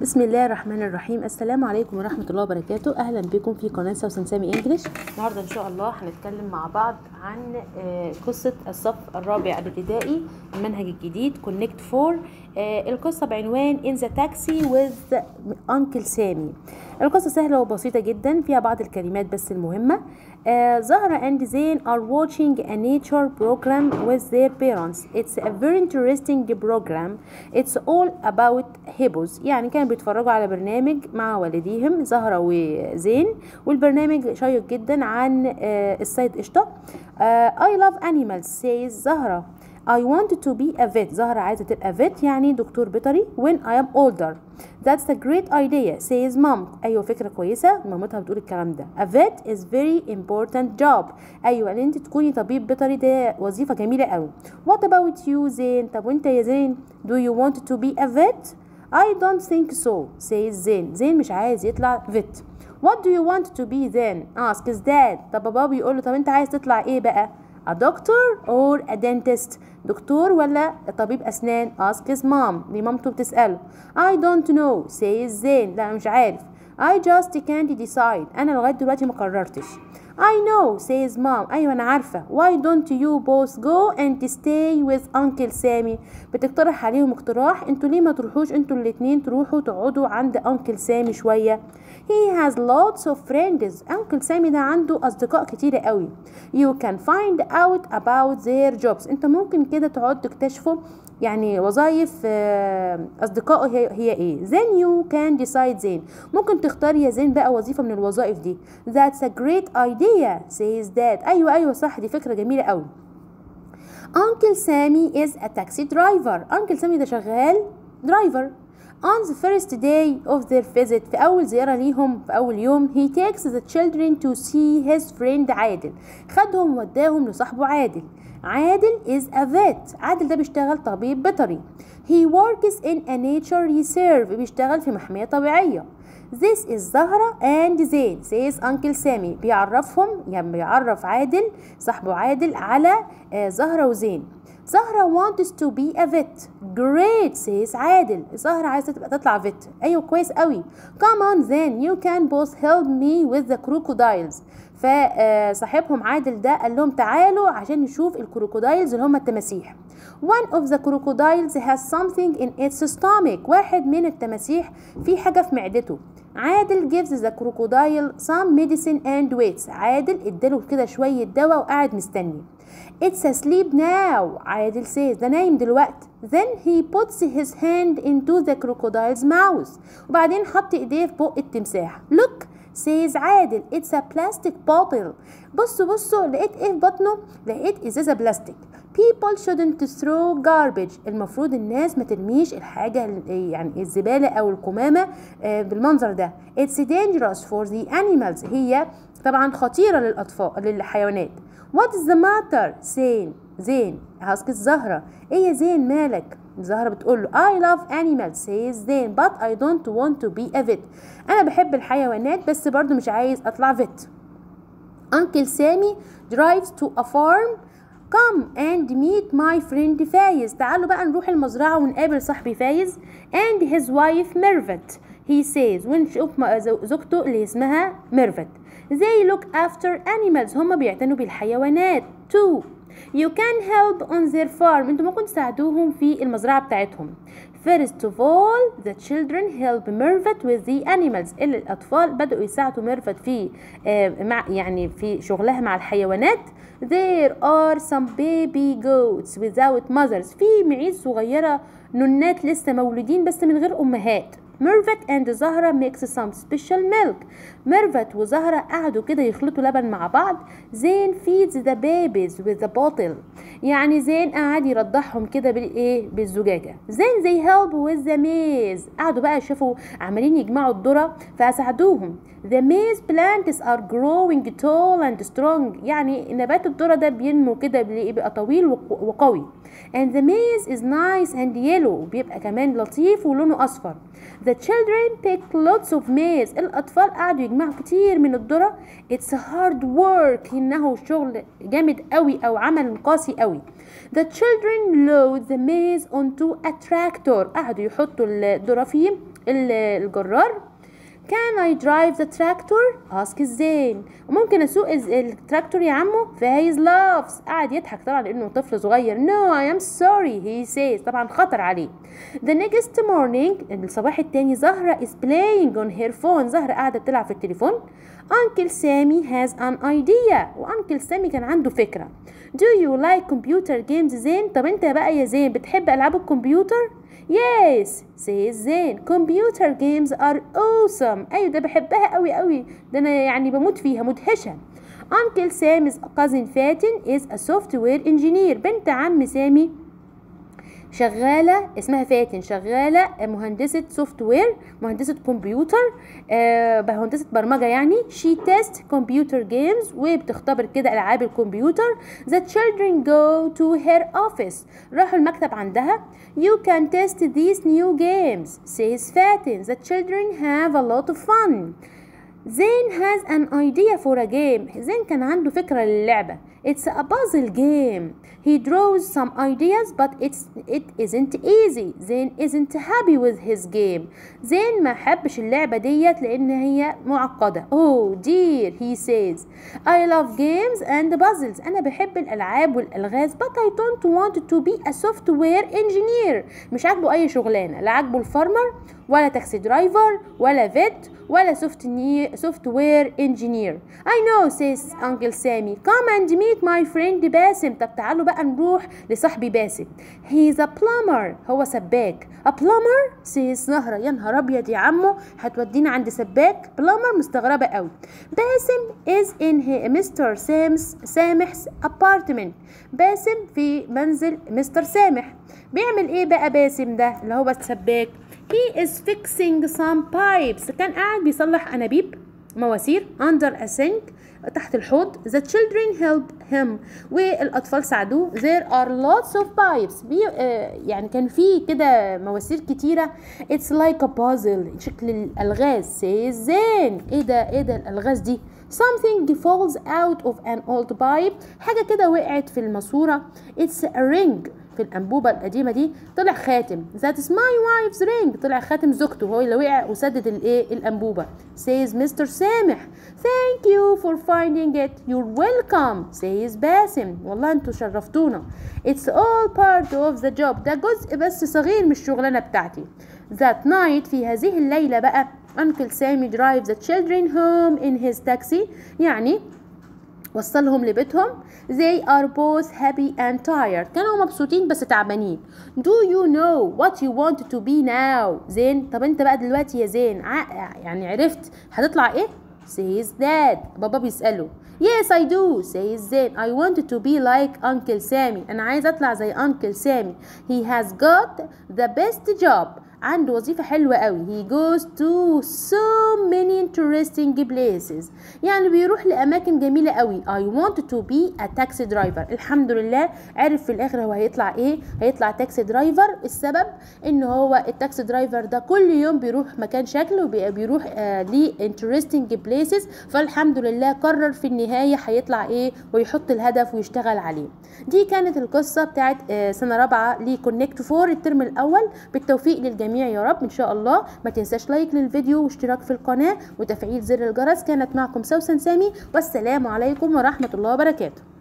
بسم الله الرحمن الرحيم السلام عليكم ورحمة الله وبركاته أهلا بكم في قناة سوسن سامي إنجلش النهاردة إن شاء الله هنتكلم مع بعض عن آه، قصة الصف الرابع الابتدائي المنهج الجديد كونكت فور القصة بعنوان In the Taxi with Uncle سامي القصة سهلة وبسيطة جدا فيها بعض الكلمات بس المهمة آه، زهرة and زين are watching a nature program with their parents it's a very interesting program it's all about hippos يعني كانوا بيتفرجوا على برنامج مع والديهم زهرة وزين والبرنامج شيق جدا عن آه، الصيد قشطة آه، I love animals says زهرة I want to be a vet زهرة عايزة تبقى vet يعني دكتور بيطري when I am older That's a great idea says mom أيوة فكرة كويسة مامتها بتقول الكلام ده A vet is very important job أيوة إن أنت تكوني طبيب بيطري ده وظيفة جميلة قوي What about you زين طب وأنت يا زين Do you want to be a vet I don't think so says زين زين مش عايز يطلع vet What do you want to be then asks dad طب بابا بيقول له طب أنت عايز تطلع إيه بقى A doctor or a dentist دكتور ولا طبيب أسنان asks mom دي مامته بتسأله I don't know says زين لا أنا مش عارف I just can't decide أنا لغاية دلوقتي ما قررتش I know says mom أيوة أنا عارفة Why don't you both go and stay with Uncle سامي بتقترح عليهم اقتراح انتوا ليه ما تروحوش انتوا الاتنين تروحوا تقعدوا عند Uncle سامي شوية He has lots of friends Uncle سامي ده عنده أصدقاء كتيرة قوي You can find out about their jobs انت ممكن كده تقعد تكتشفوا يعني وظائف آه، أصدقائه هي, هي إيه then you can decide زين ممكن تختار يا زين بقى وظيفة من الوظائف دي That's a great idea says dad أيوة أيوة صح دي فكرة جميلة قوي Uncle Sammy is a taxi driver Uncle Sammy ده شغال driver On the first day of their visit في أول زيارة ليهم في أول يوم he takes the children to see his friend عادل خدهم وداهم لصاحبه عادل عادل is a vet عادل ده بيشتغل طبيب بيطري he works in a nature reserve بيشتغل في محمية طبيعية This is زهرة and زين says Uncle Sammy بيعرفهم يعني بيعرف عادل صاحبه عادل على آه، زهرة وزين زهرة wants to be a vet great says عادل زهرة عايزة تبقى تطلع vet أيوة كويس قوي come on then you can both help me with the crocodiles فصاحبهم عادل ده قال لهم تعالوا عشان نشوف الكروكودايلز اللي هم التماسيح one of the crocodiles has something in its stomach واحد من التماسيح في حاجة في معدته عادل gives the crocodile some medicine and waits عادل اداله كده شوية دواء وقاعد مستني It's asleep now عادل says ده نايم دلوقتي Then he puts his hand into the crocodile's mouth وبعدين حط ايديه في بق التمساح Look says عادل it's a plastic bottle بصوا بصوا لقيت ايه في بطنه لقيت ازازة بلاستيك people shouldn't throw garbage المفروض الناس ما ترميش الحاجة ال- يعني الزبالة او القمامة آه، بالمنظر ده it's dangerous for the animals هي طبعا خطيرة للأطفال للحيوانات what is the matter زين زين هاسكت زهرة ايه يا زين مالك زهرة بتقول له I love animals says زين but I don't want to be a vet أنا بحب الحيوانات بس برضو مش عايز أطلع vet Uncle Sammy drives to a farm Come and meet my friend فايز تعالوا بقى نروح المزرعة ونقابل صاحبي فايز and his wife ميرفت he says ونشوف م- زو- زوجته اللي اسمها ميرفت they look after animals هما بيعتنوا بالحيوانات too you can help on their farm انتوا ممكن تساعدوهم في المزرعة بتاعتهم First of all, the children help Mervat with the animals. اللي الأطفال بدأوا يساعدوا ميرفت في آه، مع يعني في شغلها مع الحيوانات. There are some baby goats without mothers. في معيز صغيرة نونات لسه مولودين بس من غير أمهات. ميرفت and زهرة makes some special milk. ميرفت وزهرة قعدوا كده يخلطوا لبن مع بعض. زين feeds the babies with a bottle. يعني زين قعد يرضعهم كده بالايه بالزجاجه زين زي help with the maze قعدوا بقى شافوا عمالين يجمعوا الذره فساعدوهم the maize plants are growing tall and strong يعني نبات الذره ده بينمو كده بيبقى طويل وق- وقوي and the maize is nice and yellow بيبقى كمان لطيف ولونه اصفر the children picked lots of maize الاطفال قعدوا يجمعوا كتير من الذره it's hard work انه شغل جامد قوي او عمل قاسي قوي The children load the maize onto a tractor قعدوا يحطوا الذرة فيه الجرار Can I drive the tractor? ask زين وممكن اسوق التراكتور يا عمو فهيز laughs قاعد يضحك طبعا لانه طفل صغير No I am sorry he says طبعا خطر عليه The next morning الصباح التاني زهرة is playing on her phone زهرة قاعدة بتلعب في التليفون Uncle Sammy has an idea وأنكل سامي كان عنده فكرة Do you like computer games زين؟ طب انت بقى يا زين بتحب ألعاب الكمبيوتر؟ Yes says زين computer games are awesome أيوة ده بحبها قوي قوي ده أنا يعني بموت فيها مدهشة Uncle Sam's cousin Fatin is a software engineer بنت عم سامي شغالة اسمها فاتن شغالة مهندسة سوفت وير مهندسة كمبيوتر آه مهندسة برمجة يعني شي تيست كمبيوتر جيمز وبتختبر كده ألعاب الكمبيوتر The children go to her office راحوا المكتب عندها You can test these new games says فاتن The children have a lot of fun زين has an idea for a game زين كان عنده فكرة للعبة It's a puzzle game He draws some ideas but it's it isn't easy زين isn't happy with his game زين ما حبش اللعبة ديت لأن هي معقدة Oh dear he says I love games and puzzles أنا بحب الألعاب والألغاز but I don't want to be a software engineer مش عاجبه أي شغلانة لا عاجبه الفارمر ولا تاكسي درايفر ولا فيت ولا سوفت سوفت وير انجينير I know says Uncle Sammy come and meet my friend باسم طب تعالوا بقى نروح لصاحبي باسم he's a plumber هو سباك a plumber says زهرة يا نهار ابيض يا عمو هتودينا عند سباك plumber مستغربة قوي باسم is in Mr. Sam's سامح's apartment باسم في منزل مستر سامح بيعمل ايه بقى باسم ده اللي هو السباك he is fixing some pipes كان قاعد بيصلح انابيب مواسير under a sink تحت الحوض the children help him والاطفال ساعدوه there are lots of pipes بي آه يعني كان في كده مواسير كتيره it's like a puzzle شكل الالغاز says زين ايه ده ايه ده الالغاز دي something falls out of an old pipe حاجه كده وقعت في الماسوره it's a ring في الانبوبه القديمه دي طلع خاتم that is my wife's ring طلع خاتم زوجته هو اللي وقع وسدد الايه الانبوبه says Mr. سامح thank you for finding it you're welcome says باسم والله انتوا شرفتونا it's all part of the job ده جزء بس صغير من الشغلانه بتاعتي that night في هذه الليله بقى Uncle Sammy drives the children home in his taxi يعني وصلهم لبيتهم they are both happy and tired كانوا مبسوطين بس تعبانين do you know what you want to be now زين طب انت بقى دلوقتي يا زين يعني عرفت هتطلع ايه says dad بابا بيسأله yes I do says زين I wanted to be like Uncle Sammy أنا عايز أطلع زي Uncle Sammy he has got the best job عنده وظيفة حلوة قوي he goes to so many interesting places يعني بيروح لأماكن جميلة قوي I want to be a taxi driver الحمد لله عرف في الآخر هو هيطلع إيه هيطلع تاكسي درايفر السبب إن هو التاكسي درايفر ده كل يوم بيروح مكان شكله وبيروح آه ليه interesting places فالحمد لله قرر في النهاية هيطلع إيه ويحط الهدف ويشتغل عليه دي كانت القصة بتاعت آه سنة رابعة لكونكت فور الترم الأول بالتوفيق للجميع الجميع يا رب ان شاء الله ما تنساش لايك للفيديو واشتراك في القناه وتفعيل زر الجرس كانت معكم سوسن سامي والسلام عليكم ورحمه الله وبركاته